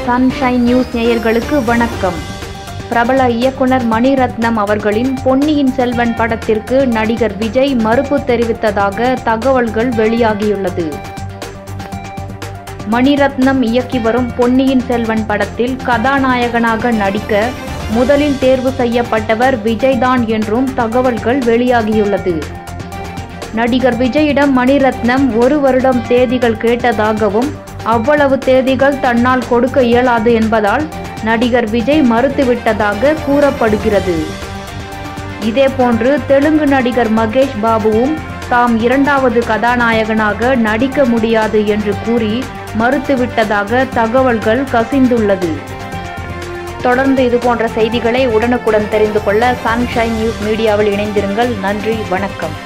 sunshine news நேயர்களுக்கு வணக்கம் பிரபல இயக்குனர் மணிரத்னம் அவர்களின் பொன்னியின் செல்வன் படத்திற்கு நடிகர் விஜய் மறுப்பு தெரிவித்ததாக தகவல்கள் வெளியாகியுள்ளது மணிரத்னம் இயக்கி வரும் பொன்னியின் செல்வன் படத்தில் கதாநாயகனாக நடிக்க முதலில் தேர்வு செய்யப்பட்டவர் விஜய்தான் என்றும் தகவல்கள் வெளியாகியுள்ளது நடிகர் விஜயிடம் மணிரத்னம் ஒரு வருடம் தேதிகள் கேட்டதாகவும் அவ்வளவு தேதிகள் தன்னால் கொடுக்க இயலாது என்பதால் நடிகர் விஜய் மறுத்துவிட்டதாக கூறப்படுகிறது இதேபோன்று தெலுங்கு நடிகர் மகேஷ் பாபுவும் தாம் இரண்டாவது கதாநாயகனாக நடிக்க முடியாது என்று கூறி மறுத்துவிட்டதாக தகவல்கள் கசிந்துள்ளது தொடர்ந்து இதுபோன்ற செய்திகளை உடனுக்குடன் தெரிந்து கொள்ள சன்ஷைன் நியூஸ் மீடியாவில் இணைந்திருங்கள் நன்றி வணக்கம்